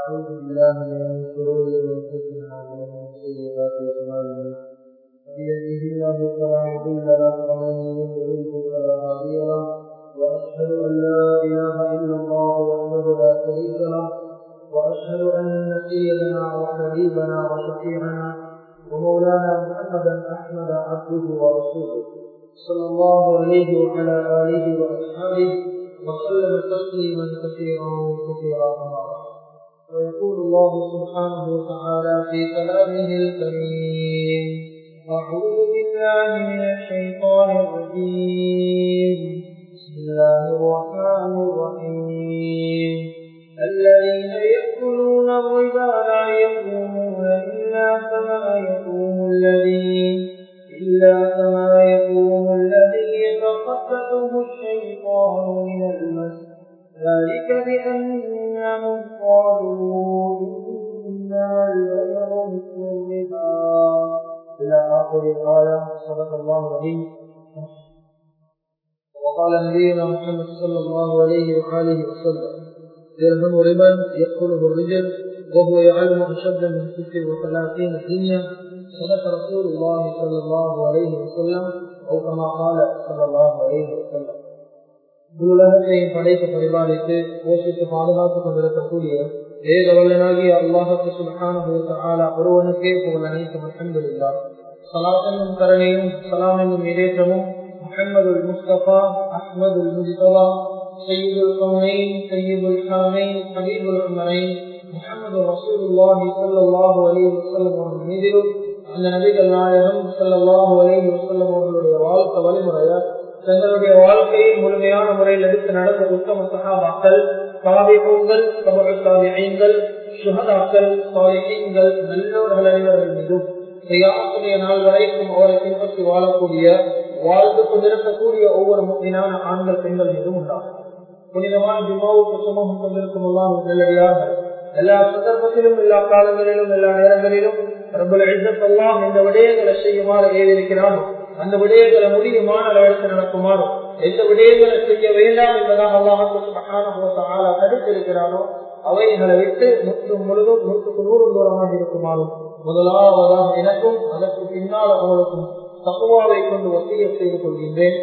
أعوذ بالله من شرور أنفسنا ومن سيئات أعمالنا من يهده الله فلا مضل له ومن يضلل فلا هادي له وأشهد أن لا إله إلا الله وحده لا شريك له وأشهد أن سيدنا وحبيبنا وشفيعنا ومولانا محمدا أحمد عبده ورسوله صلى الله عليه وعلى آله وأصحابه وسلم تسليما كثيرا كثيرا أما ويقول الله سبحانه وتعالى في كلامه الكريم أعوذ بالله من الشيطان الرجيم بسم الله الرحمن الرحيم الذين يأكلون الربا لا يقومون إلا كما يقوم الذي إلا كما يقوم الذي يتخطفه الشيطان من المس ذلك بأنهم قالوا إنما البيع مثل الربا إلى آخر الآية صدق الله العظيم وقال نبينا محمد صلى الله عليه وآله وسلم درهم ربا يأكله الرجل وهو يعلم أشد من ست وثلاثين الدنيا صدق رسول الله صلى الله عليه وسلم أو كما قال صلى الله عليه وسلم உலகத்தையும் படைத்து பரிபாலித்து போஷித்து பாதுகாத்துக் கொண்டிருக்கக்கூடிய ஏக வல்லனாகிய அல்லாஹுக்கு சுல்கான ஆலா ஒருவனுக்கே போல் அனைத்து மட்டங்களில்லா சலாத்தனும் கரணையும் சலாமென்னும் இடேற்றமும் முகமது முஸ்தபா அஹ்மது முஜிதவா سيد القومين سيد الحرمين حبيب العمرين محمد رسول الله صلى الله عليه وسلم மீதிலும் அந்த நபிகள் நாயகம் சல்லாஹூ அலைஹி வசல்லம் அவர்களுடைய வாழ்க்கை வழிமுறைய தங்களுடைய வாழ்க்கையை முழுமையான முறையில் எடுத்து நடந்த உத்தம சகாபாக்கள் காவிகங்கள் ஐங்கள் சுகதாக்கள் சாலிகள் நல்லோர்கள் அனைவர்கள் மீதும் செய்யாக்கூடிய நாள் வரைக்கும் அவரை பின்பற்றி வாழக்கூடிய வாழ்ந்து கொண்டிருக்கக்கூடிய ஒவ்வொரு முக்கியமான ஆண்கள் பெண்கள் மீதும் உண்டாகும் புனிதமான ஜுமாவுக்கு சுமகம் கொண்டிருக்கும் எல்லாம் நல்லடியாக எல்லா சந்தர்ப்பத்திலும் எல்லா காலங்களிலும் எல்லா நேரங்களிலும் பிரபல எல்லாம் இந்த விடயங்களை செய்யுமாறு ஏறியிருக்கிறானோ அந்த விடயங்களை முடியுமான அளவிற்கு நடக்குமாறும் எந்த விடயங்களை செய்ய வேண்டாம் என்பதாக அல்லாஹால தடுத்திருக்கிறானோ அவைகளை விட்டு நூற்று முழுதும் நூற்றுக்கு நூறு தூரமாக இருக்குமாறும் முதலாவதாக எனக்கும் அதற்கு பின்னால் அவர்களுக்கும் தகுவாவை கொண்டு ஒத்திய செய்து கொள்கின்றேன்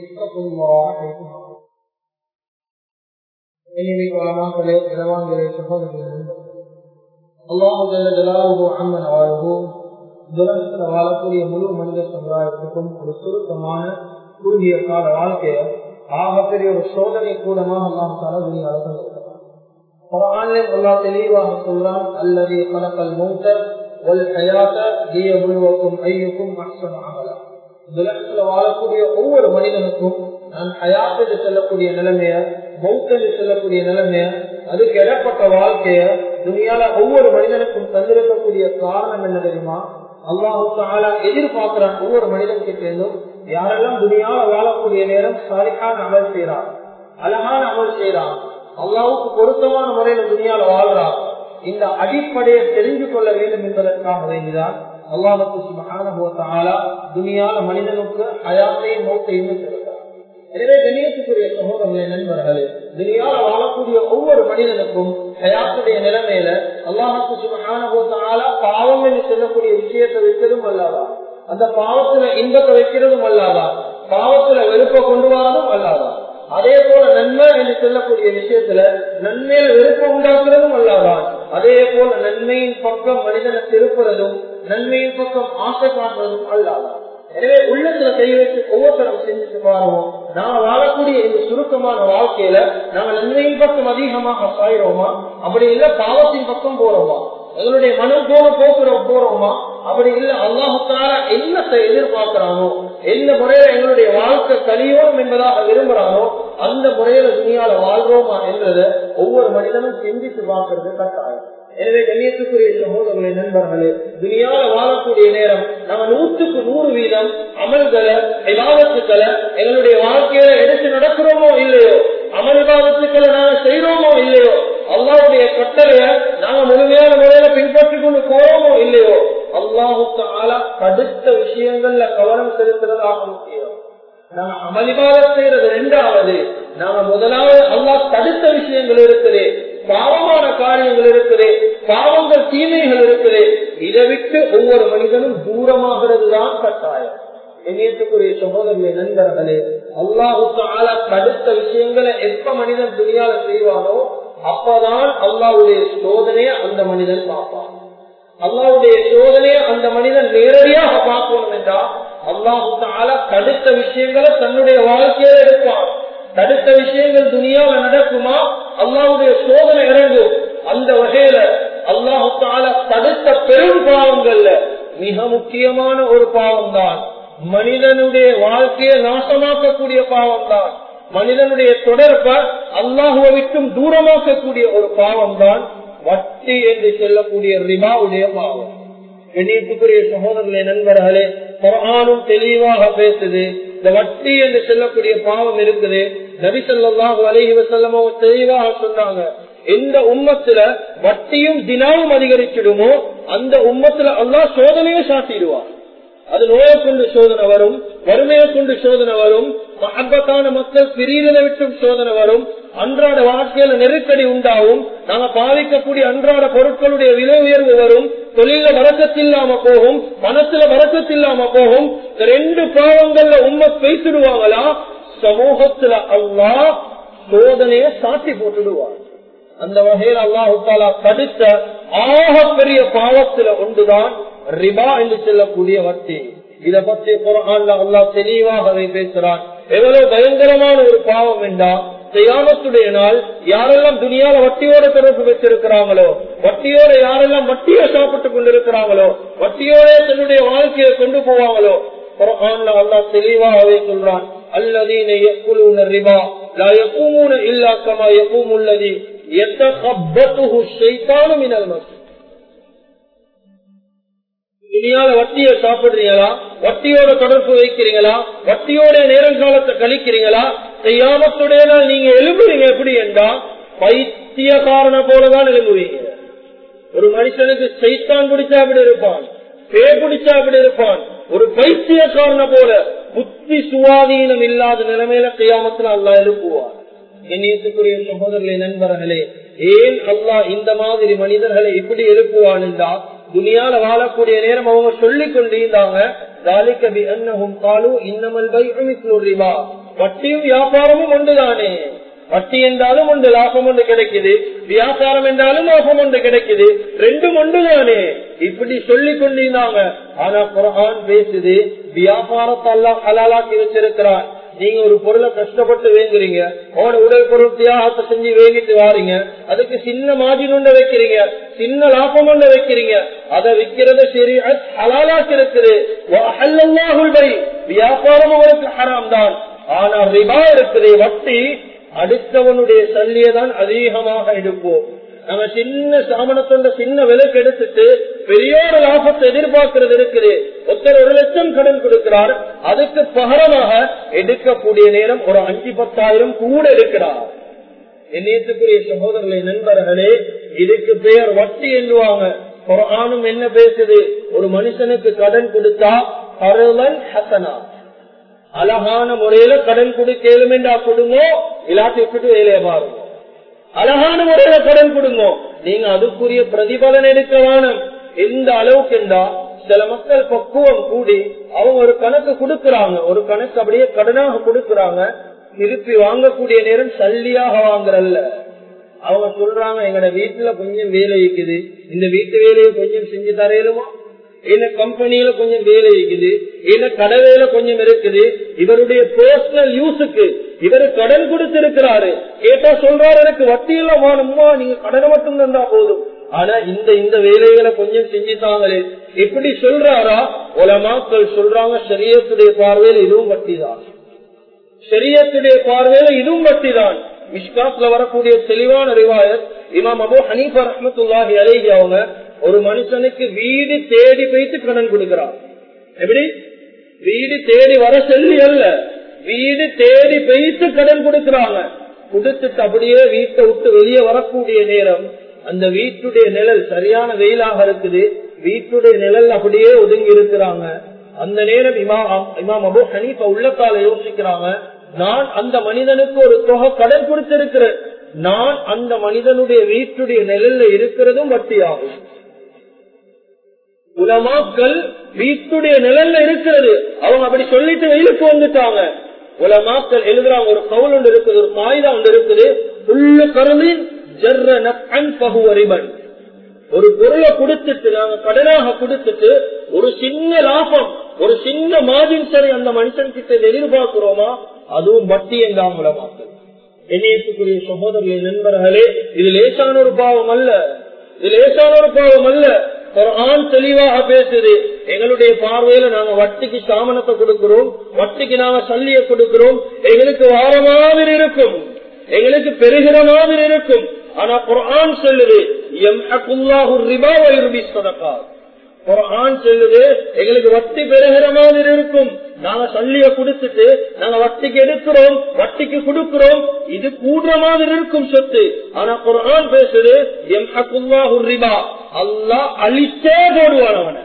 வளமாக்களே இளவான்களே சகோதரர்களே அல்லாஹு ஜலாலுகோ அம்மன் வாழ்வோ துரத்தில் வாழக்கூடிய முழு மனித சமுதாயத்துக்கும் ஒரு சுருக்கமான குறுகிய கால வாழ்க்கைய ஆகப்பெரிய ஒரு சோதனை கூடமாக அல்லாம் தர அல்லா தெளிவாக சொல்றான் அல்லது கலக்கல் மூத்த வாழக்கூடிய ஒவ்வொரு மனிதனுக்கும் நான் ஹயாத்து செல்லக்கூடிய நிலைமைய மௌத்தல் செல்லக்கூடிய நிலைமைய அதுக்கு இடப்பட்ட வாழ்க்கைய துணியால ஒவ்வொரு மனிதனுக்கும் தந்திருக்கக்கூடிய காரணம் என்ன தெரியுமா அல்லாஹு எதிர்பார்க்கிறான் ஒவ்வொரு மனிதன் கிட்ட இருந்தும் யாரெல்லாம் துணியால வாழக்கூடிய நேரம் சரியான அமல் செய்யறான் அழகான அமல் செய்யறான் அல்லாவுக்கு பொருத்தமான முறையில துணியால வாழ்றான் இந்த அடிப்படையை தெரிந்து கொள்ள வேண்டும் என்பதற்காக வேண்டிதான் அல்லாஹுக்கு சுமகான துணியால மனிதனுக்கு அயாத்தையும் மௌத்தையும் சொல்லுகிறார் எனவே கணியத்துக்குரிய சமூகங்களே நண்பர்களே துணியால வாழக்கூடிய ஒவ்வொரு மனிதனுக்கும் ஹயாத்துடைய நிலைமையில அல்லாஹுக்கு சுமகான பாவம் என்று சொல்லக்கூடிய விஷயத்தை வைக்கிறதும் அல்லாதா அந்த பாவத்துல இன்பத்தை வைக்கிறதும் அல்லாதா பாவத்துல வெறுப்பை கொண்டு வரதும் அல்லாதா அதே போல நன்மை என்று சொல்லக்கூடிய விஷயத்துல நன்மையில விருப்பம் உண்டாக்குறதும் அல்லாதான் அதே போல நன்மையின் பக்கம் மனிதனை திருப்புறதும் நன்மையின் பக்கம் ஆசை காட்டுறதும் அல்லாதான் எனவே உள்ளத்துல கை வச்சு ஒவ்வொருத்தரும் செஞ்சுட்டு பாருவோம் நாம வாழக்கூடிய இந்த சுருக்கமான வாழ்க்கையில நாம நன்மையின் பக்கம் அதிகமாக சாயிரோமா அப்படி இல்ல பாவத்தின் பக்கம் போறோமா எங்களுடைய மனம் போல போக்குற போறோமா அப்படி இல்ல அல்லாஹுக்கார என்னத்தை எதிர்பார்க்கிறானோ எந்த முறையில எங்களுடைய வாழ்க்கை கழியோம் என்பதாக விரும்புறானோ அந்த முறையில துணியால வாழ்றோமா என்றது ஒவ்வொரு மனிதனும் சிந்தித்து பார்க்கறது கட்டாயம் எனவே கண்ணியத்துக்குரிய சகோதரர்களே நண்பர்களே துணியால வாழக்கூடிய நேரம் நம்ம நூற்றுக்கு நூறு வீதம் அமல்களை விவாதத்துக்களை எங்களுடைய வாழ்க்கையில எடுத்து நடக்கிறோமோ இல்லையோ அமல் விவாதத்துக்களை நாங்க செய்யறோமோ இல்லையோ அல்லாவுடைய கட்டளைய நாங்க முழுமையான முறையில பின்பற்றி கொண்டு போறோமோ இல்லையோ அல்லாஹுக்கு ஆளா தடுத்த விஷயங்கள்ல கவனம் செலுத்துறதாக முக்கியம் நாம அமளிபாத செய்யறது ரெண்டாவது நாம முதலாவது அல்லாஹ் தடுத்த விஷயங்கள் இருக்குது பாவமான காரியங்கள் இருக்குது பாவங்கள் தீமைகள் இருக்குது இதை விட்டு ஒவ்வொரு மனிதனும் தூரமாகிறது தான் கட்டாயம் இணையத்துக்குரிய சகோதரர்களே நண்பர்களே அல்லாஹு தாலா தடுத்த விஷயங்களை எப்ப மனிதன் துணியால செய்வானோ அப்பதான் அல்லாவுடைய சோதனையை அந்த மனிதன் பார்ப்பான் அல்லாவுடைய சோதனையை அந்த மனிதன் நேரடியாக பார்க்கணும் என்றால் அல்லாஹு தாலா தடுத்த விஷயங்களை தன்னுடைய வாழ்க்கையில எடுப்பான் தடுத்த விஷயங்கள் துணியால நடக்குமா அல்லாவுடைய சோதனை இறங்கும் அந்த வகையில அல்லாஹு தாலா தடுத்த பெரும் பாவங்கள்ல மிக முக்கியமான ஒரு பாவம் தான் மனிதனுடைய வாழ்க்கையை நாசமாக்கக்கூடிய பாவம் தான் மனிதனுடைய தொடர்பை அல்லாஹுவை விட்டும் தூரமாக்கக்கூடிய ஒரு பாவம் தான் வட்டி என்று சொல்லக்கூடிய ரிபாவுடைய பாவம் கண்ணியத்துக்குரிய சகோதரர்களே நண்பர்களே குரானும் தெளிவாக பேசுது இந்த வட்டி என்று சொல்லக்கூடிய பாவம் இருக்குது நபி சொல்லாஹு அலஹி வசல்லமோ தெளிவாக சொன்னாங்க எந்த உம்மத்துல வட்டியும் தினாவும் அதிகரிச்சிடுமோ அந்த உம்மத்துல அல்லா சோதனையை சாட்டிடுவார் அது நோயை கொண்டு சோதனை வரும் வறுமையை கொண்டு சோதனை வரும் மகத்தான மக்கள் பிரிவினை விட்டும் சோதனை வரும் அன்றாட வாழ்க்கையில நெருக்கடி உண்டாகும் நாங்க பாவிக்கக்கூடிய அன்றாட பொருட்களுடைய விலை உயர்வு வரும் தொழில வரக்கத்தில்லாம போகும் மனசுல வரக்கத்தில்லாம போகும் ரெண்டு பாவங்கள்ல உண்மை பேசிடுவாங்களா சமூகத்துல அல்லா சோதனைய சாட்டி போட்டுடுவார் அந்த வகையில் அல்லாஹு தாலா தடுத்த ஆக பெரிய பாவத்துல ஒன்றுதான் ரிபா என்று சொல்லக்கூடிய வட்டி இத பற்றி குரான்ல அல்லா தெளிவாகவே பேசுறான் எவ்வளவு பயங்கரமான ஒரு பாவம் என்றா செய்யாமத்துடைய நாள் யாரெல்லாம் துணியால வட்டியோட தொடர்பு வச்சிருக்கிறாங்களோ வட்டியோட யாரெல்லாம் வட்டியை சாப்பிட்டு கொண்டிருக்கிறாங்களோ வட்டியோட தன்னுடைய வாழ்க்கையை கொண்டு போவாங்களோ குரான்ல அல்லா தெளிவாகவே சொல்றான் அல்லதீன يأكلون الربا لا يقومون إلا كما يقوم الذي يتخبطه الشيطان من المس துணியால வட்டியை சாப்பிடுறீங்களா வட்டியோட தொடர்பு வைக்கிறீங்களா வட்டியோட நேரம் காலத்தை கழிக்கிறீங்களா செய்யாமத்துடைய நாள் நீங்க எழும்புறீங்க எப்படி என்றா பைத்தியக்காரன போலதான் எழும்புவீங்க ஒரு மனுஷனுக்கு சைத்தான் பிடிச்சா அப்படி இருப்பான் பே பிடிச்சா அப்படி இருப்பான் ஒரு பைத்தியக்காரன போல புத்தி சுவாதீனம் இல்லாத நிலைமையில கையாமத்துல அல்லா எழுப்புவார் எண்ணியத்துக்குரிய சகோதரர்களே நண்பர்களே ஏன் அல்லாஹ் இந்த மாதிரி மனிதர்களை இப்படி எழுப்புவான் என்றா துணியால வாழக்கூடிய நேரம் அவங்க சொல்லிக் கொண்டிருந்தாங்க வட்டியும் வியாபாரமும் ஒன்றுதானே வட்டி என்றாலும் ஒன்று லாபம் ஒன்று கிடைக்குது வியாபாரம் என்றாலும் லாபம் ஒன்று கிடைக்குது ரெண்டும் ஒன்றுதானே இப்படி சொல்லிக் கொண்டிருந்தாங்க ஆனா குரான் பேசுது வியாபாரத்தை எல்லாம் ஹலாலாக்கி வச்சிருக்கிறார் நீங்க ஒரு பொருளை கஷ்டப்பட்டு வேங்குறீங்க உங்களோட உடல் பொருள் தியாகத்தை செஞ்சு வேங்கிட்டு வாரீங்க அதுக்கு சின்ன மாஜின் ஒன்று வைக்கிறீங்க சின்ன லாபம் ஒன்று வைக்கிறீங்க அதை விற்கிறது சரி ஹலாலாக்கி இருக்குது வியாபாரம் உங்களுக்கு ஹராம் தான் ஆனா ரிபா இருக்குது வட்டி அடுத்தவனுடைய சல்லியை தான் அதிகமாக எடுப்போம் நம்ம சின்ன சாமனத்தோட சின்ன விலைக்கு எடுத்துட்டு பெரிய ஒரு லாபத்தை எதிர்பார்க்கிறது இருக்குது ஒருத்தர் ஒரு லட்சம் கடன் கொடுக்கிறார் அதுக்கு பகரமாக எடுக்கக்கூடிய நேரம் ஒரு அஞ்சு பத்தாயிரம் கூட எடுக்கிறார் என்னத்துக்குரிய சகோதரர்களை நண்பர்களே இதுக்கு பெயர் வட்டி என்னுவாங்க குரானும் என்ன பேசுது ஒரு மனுஷனுக்கு கடன் கொடுத்தா பரவன் ஹசனா அழகான முறையில கடன் கொடுக்கலும் என்றா கொடுங்க இல்லாட்டி விட்டுட்டு வேலையை பாருங்க அழகான முறையில கடன் கொடுங்க நீங்க அதுக்குரிய பிரதிபலன் எடுக்க வேணும் எந்த அளவுக்கு என்றா சில மக்கள் பக்குவம் கூடி அவங்க ஒரு கணக்கு கொடுக்கறாங்க ஒரு கணக்கு அப்படியே கடனாக கொடுக்கறாங்க திருப்பி வாங்கக்கூடிய நேரம் சல்லியாக வாங்குறல்ல அவங்க சொல்றாங்க எங்கட வீட்டுல கொஞ்சம் வேலை இருக்குது இந்த வீட்டு வேலையை கொஞ்சம் செஞ்சு தரையிலுமா என்ன கம்பெனியில கொஞ்சம் வேலை இருக்குது என்ன கடை வேலை கொஞ்சம் இருக்குது இவருடைய பர்சனல் யூஸுக்கு இவரு கடன் கொடுத்திருக்கிறாரு கேட்டா சொல்றாரு எனக்கு வட்டி எல்லாம் வேணுமா நீங்க கடனை மட்டும் தந்தா போதும் ஆனா இந்த இந்த வேலைகளை கொஞ்சம் செஞ்சுட்டாங்களே எப்படி சொல்றாரா உலமாக்கள் சொல்றாங்க சரியத்துடைய பார்வையில் இதுவும் வட்டி தான் சரியத்துடைய பார்வையில இதுவும் வட்டி தான் மிஷ்காத்ல வரக்கூடிய தெளிவான ரிவாயத் இமாம் அபு ஹனீஃபா ரஹமத்துல்லாஹி அலேஹி அவங்க ஒரு மனுஷனுக்கு வீடு தேடி வைத்து கடன் கொடுக்கிறார் எப்படி வீடு தேடி வர சொல்லி அல்ல வீடு தேடி வைத்து கடன் கொடுக்கிறாங்க கொடுத்துட்டு அப்படியே வீட்டை விட்டு வெளியே வரக்கூடிய நேரம் அந்த வீட்டுடைய நிழல் சரியான வெயிலாக இருக்குது வீட்டுடைய நிழல் அப்படியே ஒதுங்கி இருக்கிறாங்க அந்த நேரம் இமாம் இமாம் அபு ஹனீஃபா உள்ளத்தால யோசிக்கிறாங்க நான் அந்த மனிதனுக்கு ஒரு தொகை கடன் கொடுத்திருக்கிறேன் நான் அந்த மனிதனுடைய வீட்டுடைய நிழல்ல இருக்கிறதும் வட்டியாகும் உலமாக்கள் வீட்டுடைய நிழல்ல இருக்கிறது அவங்க அப்படி சொல்லிட்டு வெயிலுக்கு வந்துட்டாங்க உலமாக்கள் எழுதுறாங்க ஒரு கவுல் ஒன்று இருக்குது ஒரு காகிதம் ஒன்று இருக்குது புல்லு கருளின் ஜர்ர நப்அன் பகுவ ரிபன் ஒரு பொருளை கொடுத்துட்டு நாங்க கடனாக கொடுத்துட்டு ஒரு சின்ன லாபம் ஒரு சின்ன மார்ஜின் சரி அந்த மனுஷன் கிட்ட எதிர்பார்க்கிறோமா அதுவும் வட்டி என்றாம் உலமாக்கள் என்னையத்துக்குரிய சகோதரர்களின் நண்பர்களே இது லேசான ஒரு பாவம் அல்ல இது லேசான ஒரு பாவம் அல்ல ஒரு ஆண் தெளிவாக பேசுது எங்களுடைய பார்வையில நாங்க வட்டிக்கு சாமனத்தை கொடுக்கிறோம் வட்டிக்கு நாங்க சல்லிய கொடுக்கிறோம் எங்களுக்கு வார மாதிரி இருக்கும் எங்களுக்கு பெருகிற மாதிரி இருக்கும் ஆனா குரான் சொல்லுது குரான் சொல்லுது எங்களுக்கு வட்டி பெருகிற மாதிரி இருக்கும் நாங்க சல்லிய கொடுத்துட்டு நாங்க வட்டிக்கு எடுக்கிறோம் வட்டிக்கு கொடுக்கிறோம் இது கூடுற மாதிரி இருக்கும் சொத்து ஆனா குரான் பேசுது எம் ஹக்குல்லாஹு ரிபா அல்லா அழிச்சே போடுவான் அவனை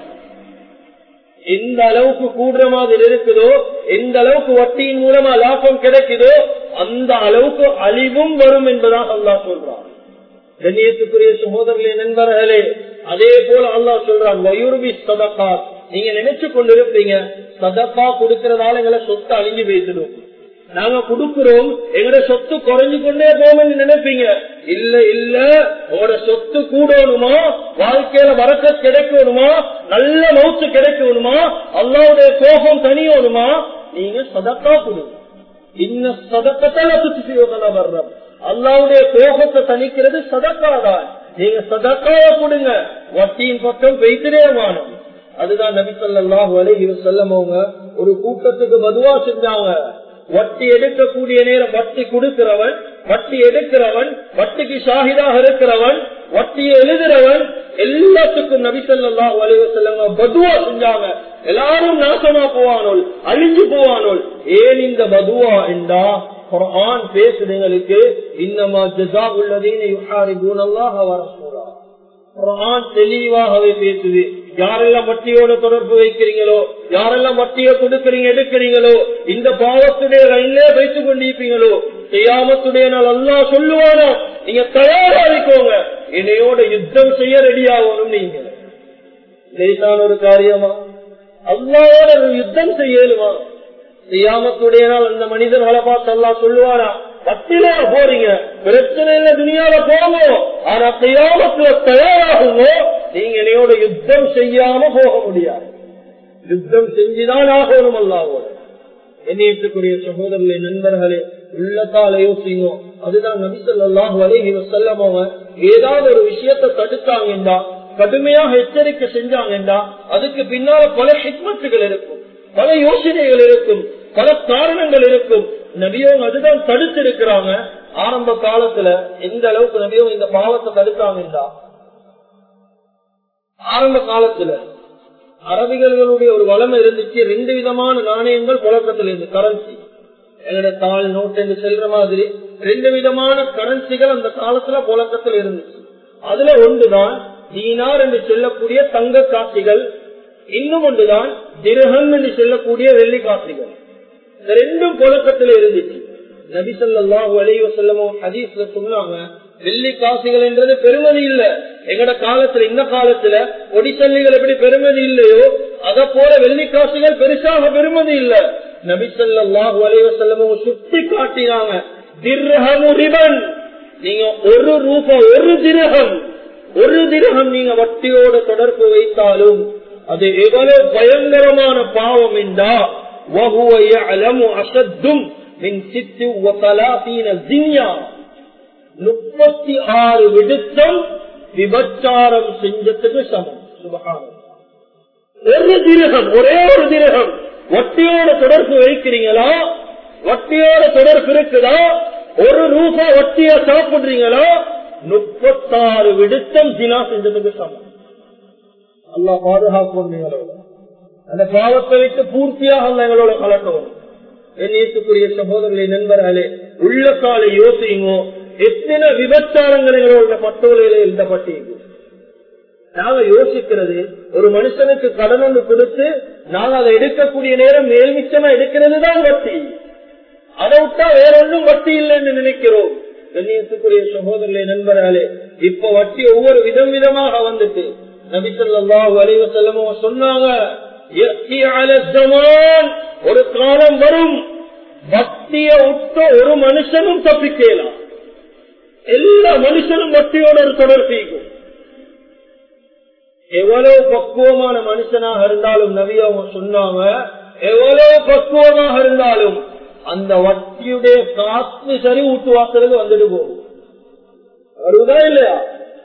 எந்த அளவுக்கு கூடுற மாதிரி இருக்குதோ எந்த அளவுக்கு வட்டியின் மூலமா லாபம் கிடைக்குதோ அந்த அளவுக்கு அழிவும் வரும் என்பதாக அல்லா சொல்றான் கண்ணியத்துக்குரிய சகோதரர்களே நண்பர்களே அதே போல அல்லா சொல்றான் வயுர்வி சதக்கா நீங்க நினைச்சு கொண்டிருப்பீங்க சதக்கா கொடுக்கறதால எங்களை சொத்து அழிஞ்சு பேசிடும் நாங்க கொடுக்கிறோம் எங்கட சொத்து குறைஞ்சு கொண்டே போவோம்னு நினைப்பீங்க இல்ல இல்ல உங்களோட சொத்து கூடணுமா வாழ்க்கையில வரக்க கிடைக்கணுமா நல்ல மவுத்து கிடைக்கணுமா அல்லாவுடைய கோபம் தனியணுமா நீங்க சதக்கா கொடுங்க இன்ன சதக்கத்தால சுத்தி வர்றோம் அல்லாவுடைய கோபத்தை தணிக்கிறது சதக்காதான் நீங்க சதக்காவ கொடுங்க வட்டியின் பக்கம் பெய்திரே வாணும் அதுதான் நபி சொல்லாஹு அலஹி செல்லம் அவங்க ஒரு கூட்டத்துக்கு பதுவா செஞ்சாங்க வட்டி எடுக்கக்கூடிய நேரம் வட்டி கொடுக்கிறவன் வட்டி எடுக்கிறவன் வட்டிக்கு ஷாஹிதாக இருக்கிறவன் வட்டியை எழுதுறவன் எல்லாத்துக்கும் நபிசல்லா வலிவ செல்லங்க பதுவா செஞ்சாங்க எல்லாரும் நாசமா போவானோல் அழிஞ்சு போவானோல் ஏன் இந்த பதுவா என்றா குரான் பேசுதுங்களுக்கு இன்னமா ஜசா உள்ளதீன யுஹாரிபூன் அல்லாஹ் வரசூலா குரான் தெளிவாகவே பேசுது யாரெல்லாம் வட்டியோட தொடர்பு வைக்கிறீங்களோ யாரெல்லாம் வட்டியை கொடுக்கறீங்க எடுக்கிறீங்களோ இந்த பாவத்துடைய லைன்ல வைத்துக் கொண்டிருப்பீங்களோ செய்யாமத்துடைய நாள் அல்லா சொல்லுவானோ நீங்க தயாராகிக்கோங்க என்னையோட யுத்தம் செய்ய ரெடி ஆகணும் நீங்க லேசான ஒரு காரியமா அல்லாவோட யுத்தம் செய்யலுமா செய்யாமத்துடைய நாள் அந்த மனிதர்களை பார்த்து அல்லா சொல்லுவாரா பத்தில போறீங்க பிரச்சனை இல்ல துணியால போங்க ஆனா செய்யாமத்துல தயாராகுங்க நீங்க என்னையோட யுத்தம் செய்யாம போக முடியாது யுத்தம் செஞ்சுதான் ஆகணும் அல்லாவோட என்னையத்துக்குரிய சகோதரர்களே நண்பர்களே உள்ளத்தால யோசிங்க அதுதான் நபிசல்லாஹு அலைஹி வசல்லம் அவங்க ஏதாவது ஒரு விஷயத்தை தடுத்தாங்கன்றா கடுமையாக எச்சரிக்கை செஞ்சாங்கன்றா அதுக்கு பின்னால பல ஹிக்மத்துகள் இருக்கும் பல யோசனைகள் இருக்கும் பல காரணங்கள் இருக்கும் நபியவங்க அதுதான் தடுத்து இருக்கிறாங்க ஆரம்ப காலத்துல எந்த அளவுக்கு நபியவங்க இந்த பாவத்தை தடுத்தாங்கன்றா ஆரம்ப காலத்துல அரபிகளுடைய ஒரு வளமை இருந்துச்சு ரெண்டு விதமான நாணயங்கள் புழக்கத்தில் இருந்து கரன்சி எங்களோட தாள் நோட் என்று செல்ற மாதிரி ரெண்டு விதமான கரன்சிகள் அந்த காலத்துல புழக்கத்தில் இருந்துச்சு அதுல ஒன்றுதான் தீனார் என்று சொல்லக்கூடிய தங்க காட்சிகள் இன்னும் ஒன்றுதான் திருகம் என்று சொல்லக்கூடிய வெள்ளி காட்சிகள் இந்த ரெண்டும் புழக்கத்தில் இருந்துச்சு நபிசல்லாஹு அலைவ செல்லமோ ஹதீஸ்ல சொன்னாங்க வெள்ளி காசுகள் என்றது பெருமதி இல்ல எங்கட காலத்துல இந்த காலத்துல ஒடிசல்லிகள் எப்படி பெருமதி இல்லையோ அத போல வெள்ளி காசுகள் பெருசாக பெருமதி இல்ல நபிசல்லாஹு அலைவ செல்லமோ சுட்டி காட்டினாங்க திர்ஹமுரிபன் நீங்க ஒரு ரூபாய் ஒரு திரகம் ஒரு திரகம் நீங்க வட்டியோட தொடர்பு வைத்தாலும் அது எவ்வளவு பயங்கரமான பாவம் என்றா وهو يعلم أشد من ست وثلاثين زنيا முப்பத்தி ஆறு விடுத்தம் விபச்சாரம் செஞ்சதுக்கு சமம் சுபகாரம் ஒரு திரகம் ஒரே ஒரு திரகம் வட்டியோட தொடர்பு வைக்கிறீங்களா வட்டியோட தொடர்பு இருக்குதா ஒரு ரூபா வட்டிய சாப்பிடுறீங்களா முப்பத்தாறு விடுத்தம் தினா செஞ்சதுக்கு சமம் அல்லா பாதுகாப்பு அந்த பாவத்தை விட்டு பூர்த்தியாக அல்ல எங்களோட கலக்கணும் என்னத்துக்குரிய சகோதரர்களை நண்பர்களே உள்ளத்தால யோசிங்கோ எத்தனை விபச்சாரங்கள் எங்களோட பட்டோலையில எழுதப்பட்டீங்க நாங்க யோசிக்கிறது ஒரு மனுஷனுக்கு கடன் ஒன்று கொடுத்து நாங்க அதை எடுக்கக்கூடிய நேரம் மேல்மிச்சமா எடுக்கிறது தான் வட்டி அதை விட்டா வேற ஒன்றும் வட்டி இல்லைன்னு நினைக்கிறோம் கண்ணியத்துக்குரிய சகோதரர்களே நண்பர்களே இப்ப வட்டி ஒவ்வொரு விதம் விதமாக வந்துட்டு நபிசல்லாஹு அலைவ செல்லமோ சொன்னாங்க ஒரு காலம் வரும் வட்டிய விட்ட ஒரு மனுஷனும் தப்பிக்கலாம் எல்லா மனுஷனும் வட்டியோட ஒரு தொடர் செய்யும் எவ்வளவு பக்குவமான மனுஷனாக இருந்தாலும் நவி அவங்க சொன்னாங்க எவ்வளவு பக்குவமாக இருந்தாலும் அந்த வட்டியுடைய காத்து சரி ஊட்டு வாசலுக்கு வந்துட்டு போகும் வருவதா இல்லையா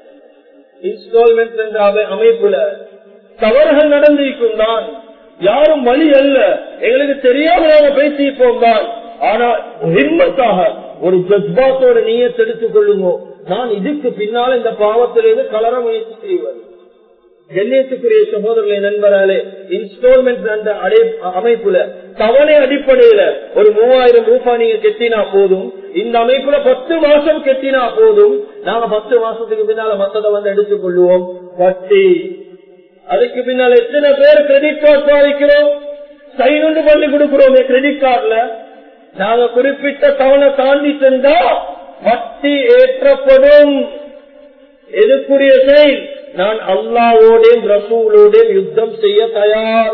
இன்ஸ்டால்மெண்ட் என்ற அமைப்புல தவறுகள் நடந்திருக்கும் தான் யாரும் வழி அல்ல எங்களுக்கு தெரியாம நாம பேசிப்போம் தான் ஆனா ஹிம்மத்தாக ஒரு ஜஸ்பாத்தோட நீயத்தை எடுத்துக் கொள்ளுங்க நான் இதுக்கு பின்னால் இந்த பாவத்திலிருந்து கலர முயற்சி செய்வது கண்ணியத்துக்குரிய சகோதரர்களை நண்பராலே இன்ஸ்டால்மெண்ட் அந்த அமைப்புல தவணை அடிப்படையில ஒரு மூவாயிரம் ரூபாய் நீங்க கெட்டினா போதும் இந்த அமைப்புல பத்து மாசம் கெட்டினா போதும் நாங்க பத்து மாசத்துக்கு பின்னால மத்ததை வந்து எடுத்துக் கொள்ளுவோம் வட்டி அதுக்கு பின்னால் எத்தனை பேர் கிரெடிட் கார்டு பாதிக்கிறோம் சைன் ஒன்று பண்ணி கொடுக்கிறோமே கிரெடிட் கார்டுல நாங்க குறிப்பிட்ட தவணை தாண்டி சென்றா வட்டி ஏற்றப்படும் எதுக்குரிய செயல் நான் அல்லாவோடையும் ரசூலோடையும் யுத்தம் செய்ய தயார்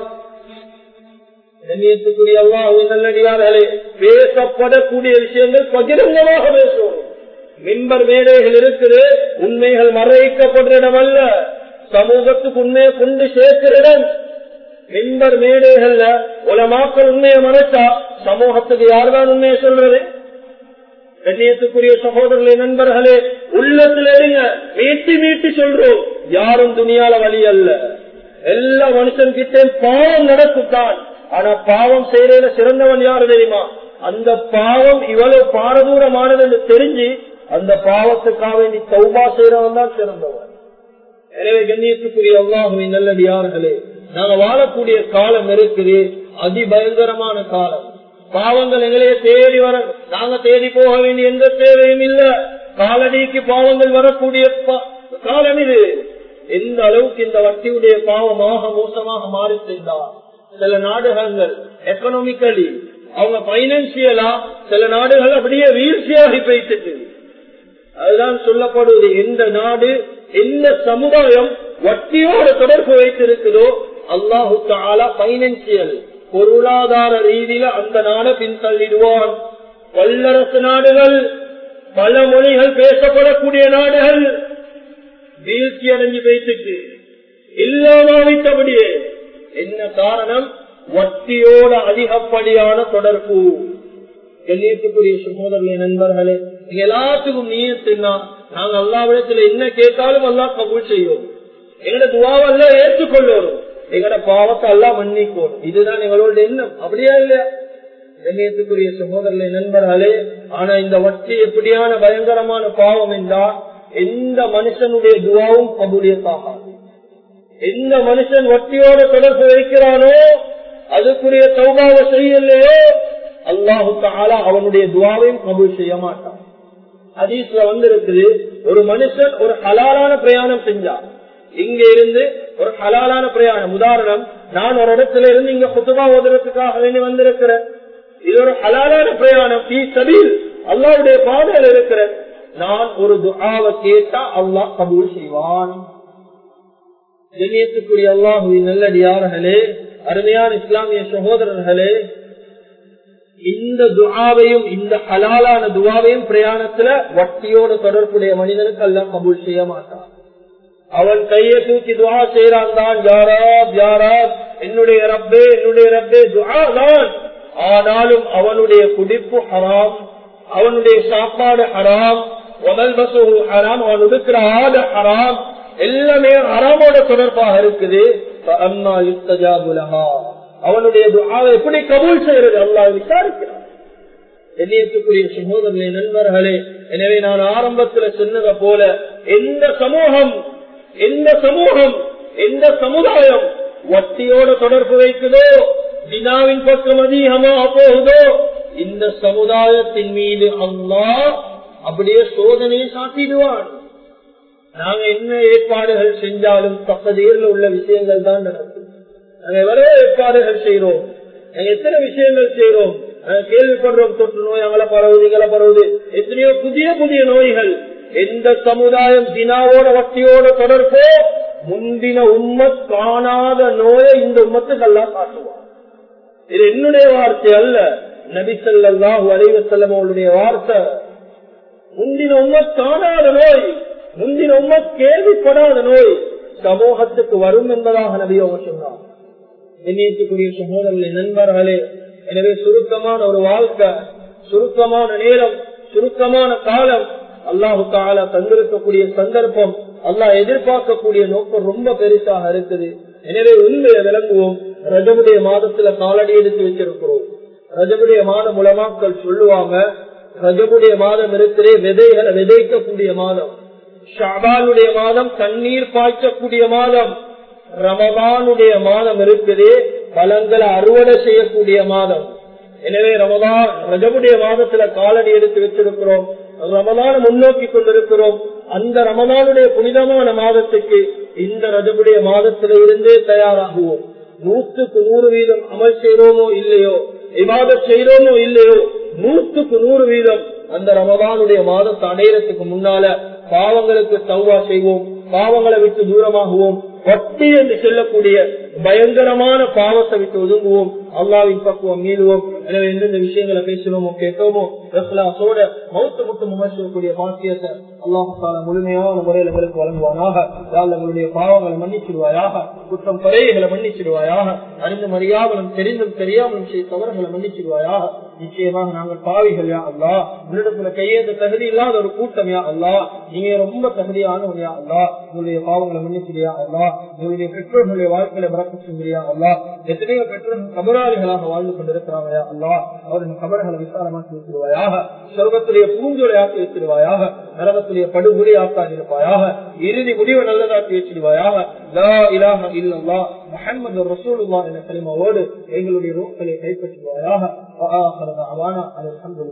கண்ணியத்துக்குரிய அல்லாஹ் நல்லடியார்களே பேசப்படக்கூடிய விஷயங்கள் பகிரங்கமாக பேசுவோம் மின்பர் மேடைகள் இருக்குது உண்மைகள் மறைக்கப்படுற இடம் அல்ல சமூகத்துக்கு உண்மையை கொண்டு சேர்க்கிற இடம் மின்பர் மேடைகள்ல உலமாக்கள் உண்மையை மறைச்சா சமூகத்துக்கு யார்தான் உண்மையை சொல்றது கண்ணியத்துக்குரிய சகோதரர்களே நண்பர்களே உள்ளத்துல இருங்க மீட்டி மீட்டி சொல்றோம் யாரும் துணியால வழி அல்ல எல்லா மனுஷன் கிட்டே பாவம் நடக்குத்தான் ஆனா பாவம் செய்யறதுல சிறந்தவன் யாரு தெரியுமா அந்த பாவம் இவ்வளவு பாரதூரமானது என்று தெரிஞ்சு அந்த பாவத்துக்காக வேண்டி சௌபா செய்யறவன் தான் சிறந்தவன் எனவே கண்ணியத்துக்குரிய அல்லாஹுவின் நல்லடியார்களே நாங்க வாழக்கூடிய காலம் இருக்குது அதிபயங்கரமான காலம் பாவங்கள் எங்களையே தேடி வர நாங்க தேடி போக வேண்டிய எந்த தேவையும் இல்ல காலடிக்கு பாவங்கள் வரக்கூடிய காலம் இது எந்த அளவுக்கு இந்த வட்டியுடைய பாவமாக மோசமாக மாறி சென்றார் சில நாடுகள் எக்கனாமிக்கலி அவங்க பைனான்சியலா சில நாடுகள் அப்படியே வீழ்ச்சியாகி போயிட்டு அதுதான் சொல்லப்படுவது எந்த நாடு எந்த சமுதாயம் வட்டியோட தொடர்பு வைத்திருக்குதோ அல்லாஹு தாலா பைனான்சியல் பொருளாதார ரீதியில அந்த நாடை பின்தள்ளிடுவான் வல்லரசு நாடுகள் பல மொழிகள் பேசப்படக்கூடிய நாடுகள் வீழ்ச்சி அடைஞ்சு வைத்துட்டு இல்லாம வைத்தபடியே என்ன காரணம் வட்டியோட அதிகப்படியான தொடர்பு கண்ணியத்துக்குரிய சகோதரர்களே நண்பர்களே எல்லாத்துக்கும் நீயத்தின்னா நாங்க அல்லாவிடத்துல என்ன கேட்டாலும் அல்லா கபூல் செய்வோம் எங்கட துவாவல்ல ஏற்றுக்கொள்ளணும் எங்கட பாவத்தை எல்லாம் மன்னிக்கணும் இதுதான் எங்களோட எண்ணம் அப்படியா இல்லையா கண்ணியத்துக்குரிய சகோதரர்களே நண்பர்களே ஆனா இந்த வட்டி எப்படியான பயங்கரமான பாவம் என்றா எந்த மனுஷனுடைய துவாவும் கபூலியத்தாகாது எந்த மனுஷன் வட்டியோட தொடர்பு வைக்கிறானோ அதுக்குரிய சௌபாவை செய்யலையோ அல்லாஹு தாலா அவனுடைய துவாவையும் கபூல் செய்ய மாட்டான் அதீஸ்ல வந்திருக்குது ஒரு மனுஷன் ஒரு ஹலாலான பிரயாணம் செஞ்சான் இங்க இருந்து ஒரு ஹலாலான பிரயாணம் உதாரணம் நான் ஒரு இடத்துல இருந்து இங்க குத்துபா ஓதுறதுக்காக வேண்டி வந்திருக்கிறேன் இது ஒரு ஹலாலான பிரயாணம் பி சபீல் அல்லாவுடைய பாதையில் இருக்கிற நான் ஒரு துஆவை கேட்டா அல்லாஹ் கபூல் செய்வான் கண்ணியத்துக்குரிய அல்லாஹுவின் நல்லடியார்களே அருமையான இஸ்லாமிய சகோதரர்களே இந்த துஆவையும் இந்த ஹலாலான துவாவையும் பிரயாணத்துல வட்டியோட தொடர்புடைய மனிதனுக்கு எல்லாம் கபூல் செய்ய மாட்டான் அவன் கையை தூக்கி துவா செய்யறான் தான் யாராப் யாராப் என்னுடைய ரப்பே என்னுடைய ரப்பே துவா தான் ஆனாலும் அவனுடைய குடிப்பு ஹராம் அவனுடைய சாப்பாடு ஹராம் உடல் பசு ஹராம் அவன் உடுக்கிற ஆடு ஹராம் எல்லாமே ஹராமோட தொடர்பாக இருக்குது அம்மா யுத்தஜாபுலஹா அவனுடைய துஆவை எப்படி கபூல் செய்யறது அல்லாஹ் விசாரிக்கிறான் எண்ணியத்துக்குரிய சகோதரர்களே நண்பர்களே எனவே நான் ஆரம்பத்துல சொன்னதை போல எந்த சமூகம் எந்த சமூகம் எந்த சமுதாயம் வட்டியோட தொடர்பு வைக்குதோ வினாவின் பக்கம் அதிகமாக போகுதோ இந்த சமுதாயத்தின் மீது அல்லாஹ் அப்படியே சோதனையை சாட்டிடுவான் நாங்க என்ன ஏற்பாடுகள் செஞ்சாலும் பக்கதீரில் உள்ள விஷயங்கள் தான் நடக்கும் நாங்க எவ்வளவு ஏற்பாடுகள் செய்யறோம் நாங்க எத்தனை விஷயங்கள் செய்யறோம் அஹ், கேள்விப்படுறோம் தொற்று நோய் அங்கல பரவுது இங்கல பரவுது எத்தனையோ புதிய புதிய நோய்கள் எந்த சமுதாயம் தினாவோட வட்டியோட தொடர்போ முந்தின உம்மத் காணாத நோயை இந்த உம்மத்துக்கு எல்லாம் காட்டுவான் இது என்னுடைய வார்த்தை அல்ல நபிசல்லாஹு அலைவசல்லம் அவளுடைய வார்த்தை முந்தின உம்மத் காணாத நோய் முந்தின உம்மத் கேள்விப்படாத நோய் சமூகத்துக்கு வரும் என்பதாக நபி அவங்க சொன்னார் எண்ணியத்துக்குரிய சகோதரர்களே நண்பர்களே எனவே சுருக்கமான ஒரு வாழ்க்கை சுருக்கமான நேரம் சுருக்கமான காலம் அல்லாஹு தாலா தந்திருக்கக்கூடிய சந்தர்ப்பம் அல்லாஹ் எதிர்பார்க்கக்கூடிய நோக்கம் ரொம்ப பெருசாக இருக்குது எனவே உண்மையை விளங்குவோம் ரஜமுடைய மாதத்துல காலடி எடுத்து வச்சிருக்கிறோம் ரஜமுடைய மாதம் உலமாக்கள் சொல்லுவாங்க ரஜமுடைய மாதம் இருக்கிறே விதைகளை விதைக்கக்கூடிய மாதம் ஷாபானுடைய மாதம் தண்ணீர் பாய்ச்சக்கூடிய மாதம் ரமதானுடைய மாதம் இருக்குது பலன்களை அறுவடை செய்யக்கூடிய மாதம் எனவே ரமதான் ரஜமுடைய மாதத்துல காலடி எடுத்து வச்சிருக்கிறோம் ரமதான முன்னோக்கி கொண்டிருக்கிறோம் அந்த ரமதானுடைய புனிதமான மாதத்துக்கு இந்த ரஜமுடைய மாதத்தில இருந்தே தயாராகுவோம் நூற்றுக்கு நூறு வீதம் அமல் செய்யறோமோ இல்லையோ இவாதம் செய்யறோமோ இல்லையோ நூற்றுக்கு நூறு வீதம் அந்த ரமதானுடைய மாதத்தை அடையறதுக்கு முன்னால பாவங்களுக்கு தௌவா செய்வோம் பாவங்களை விட்டு தூரமாகுவோம் வட்டி என்று சொல்லக்கூடிய பயங்கரமான பாவத்தை விட்டு ஒதுங்குவோம் அல்லாவின் பக்குவம் மீளுவோம் எனவே எந்தெந்த விஷயங்களை பேசுவோமோ கேட்கோமோ ரசலாசோட மௌத்த முட்டு விமர்சிக்கக்கூடிய பாக்கியத்தை அல்லாஹால முழுமையான முறையில் எங்களுக்கு வழங்குவானாக யாழ் எங்களுடைய பாவங்களை மன்னிச்சிடுவாயாக குற்றம் குறைகளை மன்னிச்சிடுவாயாக அறிந்தும் அறியாமலும் தெரிந்தும் தெரியாமலும் செய்த தவறுகளை மன்னிச்சிடுவாயாக நிச்சயமாக நாங்கள் பாவிகள் யா அல்லா உன்னிடத்துல கையேந்த தகுதி இல்லாத ஒரு கூட்டம் யா அல்லா நீங்க ரொம்ப தகுதியானவன் யா அல்லா உங்களுடைய பாவங்களை மன்னிச்சிடியா அல்லா உங்களுடைய பெற்றோர்களுடைய வாழ்க்கையில மறக்க செஞ்சியா அல்லா எத்தனையோ பெற்றோர்கள் கபராளிகளாக வாழ்ந்து கொண்டிருக்கிறாங்க யா அல்லா அவர்கள் கபர்களை விசாரமாக்கி வைத்திருவாயாக சொர்க்கத்துடைய பூஞ்சொலை ஆக்கி வைத்திருவாயாக நரகத்துடைய படுகொலை ஆக்காதிருப்பாயாக இறுதி முடிவை நல்லதாக்கி வச்சிருவாயாக லா இலாஹ இல்லல்லா முஹம்மது ரசூலுல்லாஹ் என்ற கலிமாவோடு எங்களுடைய ரோக்களை கைப்பற்றுவாயாக وآخر دعوانا الحمد لله